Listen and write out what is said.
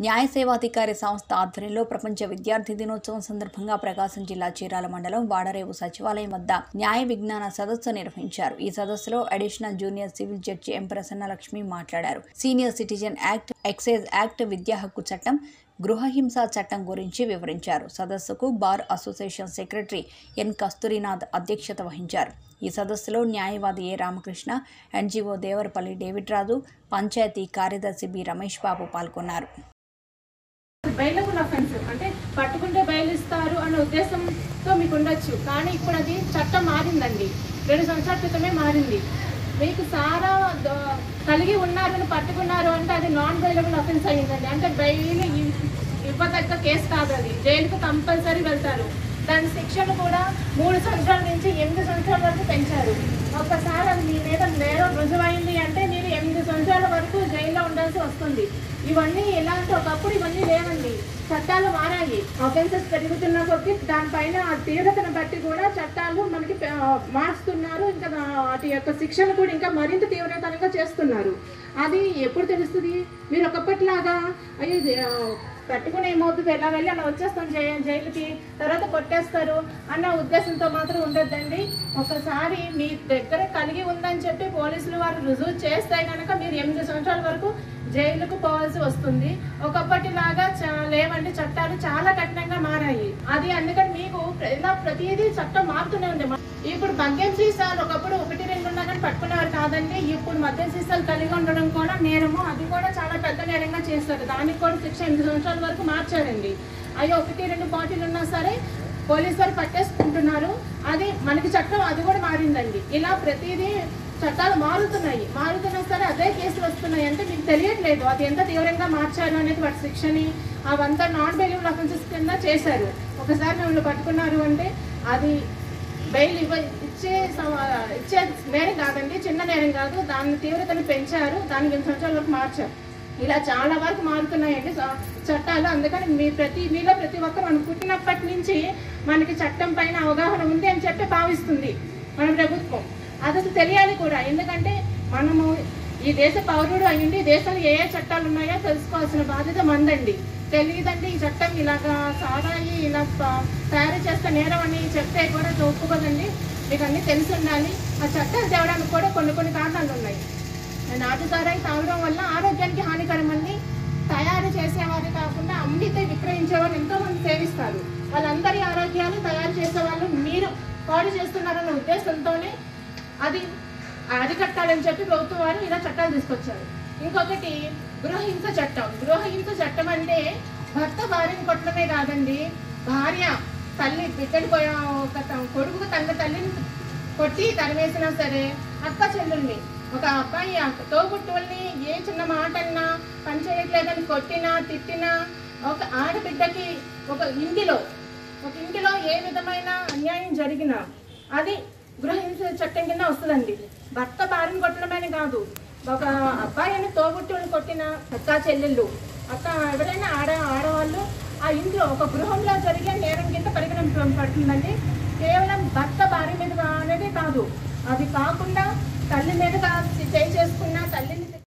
న్యాయ సేవాధికారి సంస్థ ఆధ్వర్యంలో ప్రపంచ విద్యార్థి దినోత్సవం సందర్భంగా ప్రకాశం జిల్లా చీరాల మండలం వాడరేవు సచివాలయం వద్ద న్యాయ విజ్ఞాన సదస్సు నిర్వహించారు ఈ సదస్సులో additional junior civil judge M Prasanna Lakshmi మాట్లాడారు senior citizen act excise act విద్యా హక్కు చట్టం గృహహింస చట్టం గురించి వివరించారు సదస్సుకు bar association secretary N Kasturinath అధ్యక్షత వహించారు ఈ సదస్సులో న్యాయవాది ఏ రామకృష్ణ ఎన్జీఓ దేవరపల్లి డేవిడ్ రాజు పంచాయతీ కార్యదర్శి బి రమేష్ బాబు పాల్గొన్నారు బైలబుల్ అఫెన్స్ అంటే పట్టుకుంటే బయలు ఇస్తారు అనే ఉద్దేశంతో మీకు ఉండొచ్చు కానీ ఇప్పుడు అది చట్టం మారిందండి రెండు సంవత్సరాల క్రితమే మారింది మీకు సారా ద- కలిగి ఉన్నారని పట్టుకున్నారు అంటే అది నాన్ బైలబుల్ అఫెన్స్ అయ్యిందండి అంటే బెయిల్ ఇవ్- ఇవ్వదగ్గ కేసు కాదు అది జైలుకు కంపల్సరీ వెళ్తారు దాని శిక్షను కూడా మూడు సంవత్సరాల నుంచి ఎనిమిది సంవత్సరాల వరకు పెంచారు ఒక్కసారి అది మీ మీద నేరం రుజువైంది అంటే మీరు ఎనిమిది సంవత్సరాల వరకు జైల్లో ఉండాల్సి వస్తుంది ఇవన్నీ ఎలా అంటే ఒకప్పుడు ఇవన్నీ లేవండి చట్టాలు మారాయి ఆఫెన్సెస్ పెరుగుతున్న కొద్దీ దానిపైన ఆ తీవ్రతను బట్టి కూడా చట్టాలు మనకి ఆ, మార్చుతున్నారు ఇంకా దా- వాటి యొక్క శిక్షను కూడా ఇంకా మరింత తీవ్రతరంగా చేస్తున్నారు అది ఎప్పుడు తెలుస్తుంది మీరు ఒకప్పటిలాగా అయ్యో ఇది, ఆ, పట్టుకుని ఏమవుతుంది ఎలా వెళ్ళి అలా వచ్చేస్తాం జై- జైలుకి తర్వాత కొట్టేస్తారు అన్న ఉద్దేశంతో మాత్రం ఉండొద్దండి ఒకసారి మీ దగ్గర కలిగి ఉందని చెప్పి పోలీసులు వారు రుజువు చేస్తే కనుక మీరు ఎనిమిది సంవత్సరాల వరకు జైలుకు పోవాల్సి వస్తుంది ఒకప్పటిలాగా చా- లేవండి చట్టాలు చాలా కఠినంగా మారాయి అది అందుకని మీకు ఇలా ప్రతిదీ చట్టం మారుతూనే ఉంది ఇప్పుడు మద్యం సీసాలు ఒకప్పుడు ఒకటి రెండు ఉన్నా కానీ పట్టుకునేవారు కాదండి ఇప్పుడు మద్యం సీసాలు కలిగి ఉండడం కూడా నేరము అది కూడా చాలా పెద్ద నేరంగా చేస్తారు దానికి కూడా శిక్ష ఎనిమిది సంవత్సరాల వరకు మార్చారండి అయ్యో ఒకటి రెండు బాటిల్ ఉన్నా సరే పోలీసు వారు పట్టేసుకుంటున్నారు అది మనకి చట్టం అది కూడా మారిందండి ఇలా ప్రతిదీ చట్టాలు మారుతున్నాయి మారుతున్నా సరే అదే కేసులు వస్తున్నాయి అంటే మీకు తెలియట్లేదు అది ఎంత తీవ్రంగా మార్చారు అనేది వాటి శిక్షని అవంతా నాన్ బెయిలబుల్ అఫెన్సెస్ కింద చేశారు ఒకసారి మిమ్మల్ని పట్టుకున్నారు అంటే అది బెయిల్ ఇవ్వ ఇచ్చే సమ- ఇచ్చే నేరం కాదండి చిన్న నేరం కాదు దాని తీవ్రతను పెంచారు దానికి ఎనిమిది సంవత్సరాల వరకు మార్చారు ఇలా చాలా వరకు మారుతున్నాయండి చ- చట్టాలు అందుకని మీ ప్రతి మీలో ప్రతి ఒక్కరు మనం పుట్టినప్పటి నుంచి మనకి చట్టం పైన అవగాహన ఉంది అని చెప్పి భావిస్తుంది మన ప్రభుత్వం అది అసలు తెలియాలి కూడా ఎందుకంటే మనము ఈ దేశ పౌరుడు అయ్యింది ఈ దేశంలో ఏ ఏ చట్టాలు ఉన్నాయో తెలుసుకోవాల్సిన బాధ్యత మందండి తెలియదండి ఈ చట్టం ఇలాగా సారాయి ఇలా ప- తయారు చేస్తే నేరం అని చెప్తే కూడా ఒప్పుకోదండి మీకు అన్నీ తెలిసి ఉండాలి ఆ చట్టాలు తేవడానికి కూడా కొన్ని కొన్ని కారణాలు ఉన్నాయి నాటు సారాయి తాగడం వల్ల ఆరోగ్యానికి హానికరమని తయారు చేసేవారు కాకుండా అమ్మితే విక్రయించేవారు ఎంతో మంది సేవిస్తారు వాళ్ళందరి ఆరోగ్యాలు తయారు చేసే వాళ్ళు మీరు పాడు చేస్తున్నారన్న ఉద్దేశంతోనే అది అరికట్టాలని చెప్పి ప్రభుత్వం వారు ఇలా చట్టాలు తీసుకొచ్చారు ఇంకొకటి గృహహింస చట్టం గృహహింస చట్టం అంటే భర్త భార్యను కొట్టడమే కాదండి భార్య తల్లి బిడ్డని పోయా ఒక త- కొడుకు తన తల్లిని కొట్టి తరివేసినా సరే అక్క చెల్లుల్ని ఒక అబ్బాయి అక్క తోబుట్టుల్ని ఏ చిన్న మాట అన్నా పని చేయట్లేదని కొట్టినా తిట్టినా ఒక ఆడబిడ్డకి ఒక ఇంటిలో ఒక ఇంటిలో ఏ విధమైన అన్యాయం జరిగినా అది గృహహింస చట్టం కింద వస్తుందండి భర్త భార్యను కొట్టడమని కాదు ఒక అబ్బాయిని తోబుట్టుని కొట్టిన అక్క చెల్లెళ్ళు అక్క ఎవరైనా ఆడ ఆడవాళ్ళు ఆ ఇంట్లో ఒక గృహంలో జరిగే నేరం కింద పరిగణింపబడుతుందండి కేవలం భర్త భార్య మీద అనేది కాదు అది కాకుండా తల్లి మీద కా- చేయి చేసుకున్న తల్లిని